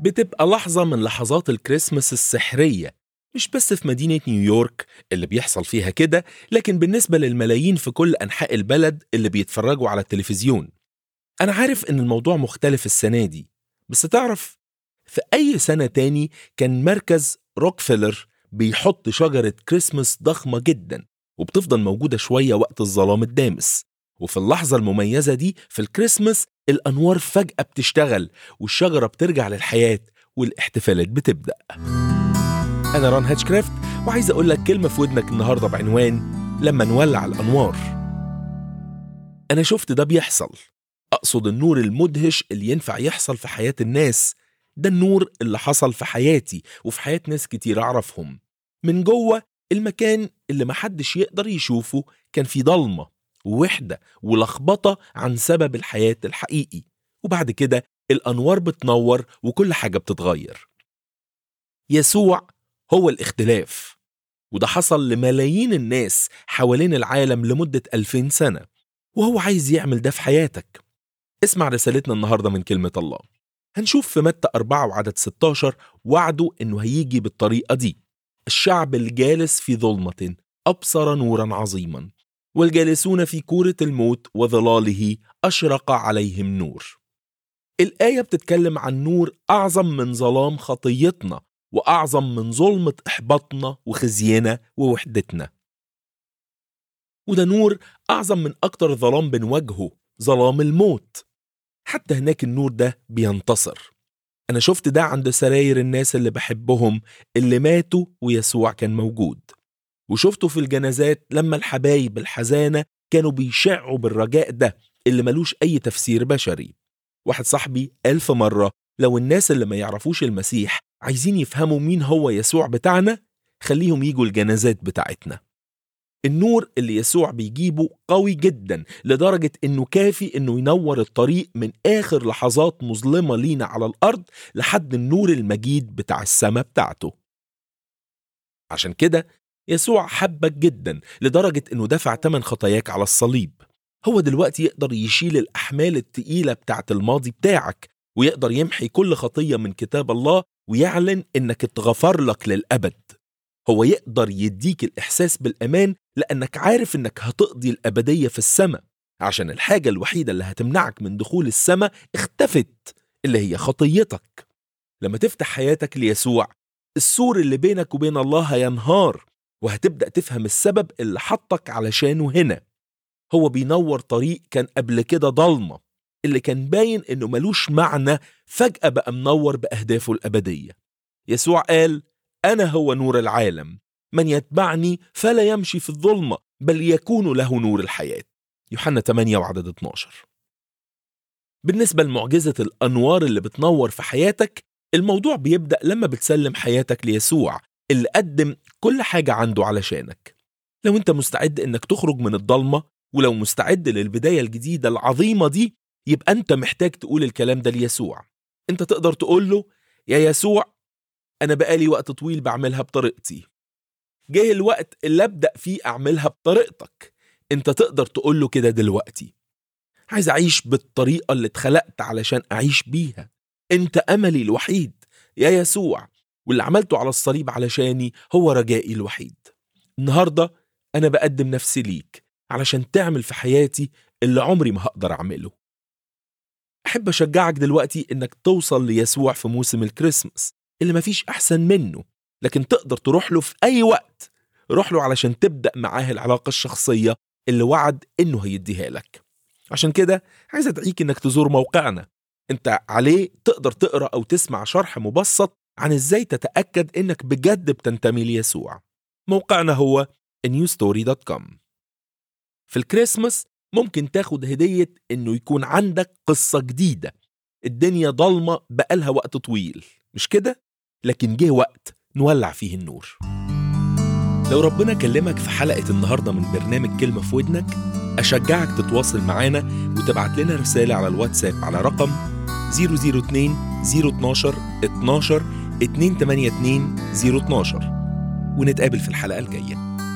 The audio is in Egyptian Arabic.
بتبقى لحظة من لحظات الكريسماس السحرية مش بس في مدينة نيويورك اللي بيحصل فيها كده لكن بالنسبة للملايين في كل أنحاء البلد اللي بيتفرجوا على التلفزيون أنا عارف إن الموضوع مختلف السنة دي بس تعرف في أي سنة تاني كان مركز روكفيلر بيحط شجرة كريسماس ضخمة جدا وبتفضل موجودة شوية وقت الظلام الدامس وفي اللحظة المميزة دي في الكريسماس الأنوار فجأة بتشتغل والشجرة بترجع للحياة والاحتفالات بتبدأ أنا ران هاتشكرافت وعايز أقول لك كلمة في ودنك النهاردة بعنوان لما نولع الأنوار أنا شفت ده بيحصل أقصد النور المدهش اللي ينفع يحصل في حياة الناس ده النور اللي حصل في حياتي وفي حياة ناس كتير أعرفهم من جوه المكان اللي محدش يقدر يشوفه كان فيه ضلمة ووحدة ولخبطة عن سبب الحياة الحقيقي وبعد كده الأنوار بتنور وكل حاجة بتتغير يسوع هو الاختلاف وده حصل لملايين الناس حوالين العالم لمدة ألفين سنة وهو عايز يعمل ده في حياتك اسمع رسالتنا النهاردة من كلمة الله هنشوف في متى 4 وعدد 16 وعده إنه هيجي بالطريقة دي الشعب الجالس في ظلمة أبصر نورا عظيما والجالسون في كورة الموت وظلاله أشرق عليهم نور الآية بتتكلم عن نور أعظم من ظلام خطيتنا وأعظم من ظلمة إحباطنا وخزينا ووحدتنا وده نور أعظم من أكتر ظلام بنواجهه ظلام الموت حتى هناك النور ده بينتصر أنا شفت ده عند سراير الناس اللي بحبهم اللي ماتوا ويسوع كان موجود وشفته في الجنازات لما الحبايب الحزانة كانوا بيشعوا بالرجاء ده اللي ملوش أي تفسير بشري واحد صاحبي ألف مرة لو الناس اللي ما يعرفوش المسيح عايزين يفهموا مين هو يسوع بتاعنا خليهم يجوا الجنازات بتاعتنا النور اللي يسوع بيجيبه قوي جدا لدرجة انه كافي انه ينور الطريق من اخر لحظات مظلمة لينا على الارض لحد النور المجيد بتاع السماء بتاعته عشان كده يسوع حبك جدا لدرجة انه دفع تمن خطاياك على الصليب هو دلوقتي يقدر يشيل الأحمال التقيلة بتاعت الماضي بتاعك ويقدر يمحي كل خطية من كتاب الله ويعلن إنك اتغفر لك للأبد هو يقدر يديك الإحساس بالأمان لأنك عارف إنك هتقضي الأبدية في السماء عشان الحاجة الوحيدة اللي هتمنعك من دخول السماء اختفت اللي هي خطيتك لما تفتح حياتك ليسوع السور اللي بينك وبين الله هينهار وهتبدأ تفهم السبب اللي حطك علشانه هنا هو بينور طريق كان قبل كده ضلمة اللي كان باين إنه ملوش معنى فجأة بقى منور بأهدافه الأبدية يسوع قال أنا هو نور العالم من يتبعني فلا يمشي في الظلمة بل يكون له نور الحياة يوحنا 8 وعدد 12 بالنسبة لمعجزة الأنوار اللي بتنور في حياتك الموضوع بيبدأ لما بتسلم حياتك ليسوع اللي قدم كل حاجة عنده علشانك لو انت مستعد انك تخرج من الضلمة ولو مستعد للبداية الجديدة العظيمة دي يبقى انت محتاج تقول الكلام ده ليسوع انت تقدر تقول له يا يسوع انا بقالي وقت طويل بعملها بطريقتي جه الوقت اللي ابدا فيه اعملها بطريقتك انت تقدر تقول له كده دلوقتي عايز اعيش بالطريقه اللي اتخلقت علشان اعيش بيها انت املي الوحيد يا يسوع واللي عملته على الصليب علشاني هو رجائي الوحيد النهارده انا بقدم نفسي ليك علشان تعمل في حياتي اللي عمري ما هقدر اعمله احب اشجعك دلوقتي انك توصل ليسوع في موسم الكريسماس اللي مفيش احسن منه لكن تقدر تروح له في اي وقت روح له علشان تبدا معاه العلاقه الشخصيه اللي وعد انه هيديها لك عشان كده عايز ادعيك انك تزور موقعنا انت عليه تقدر تقرا او تسمع شرح مبسط عن ازاي تتاكد انك بجد بتنتمي ليسوع موقعنا هو newstory.com في الكريسماس ممكن تاخد هدية إنه يكون عندك قصة جديدة الدنيا ضلمة بقالها وقت طويل مش كده؟ لكن جه وقت نولع فيه النور لو ربنا كلمك في حلقة النهاردة من برنامج كلمة في ودنك أشجعك تتواصل معانا وتبعت لنا رسالة على الواتساب على رقم 002 012 12 282 012 ونتقابل في الحلقة الجاية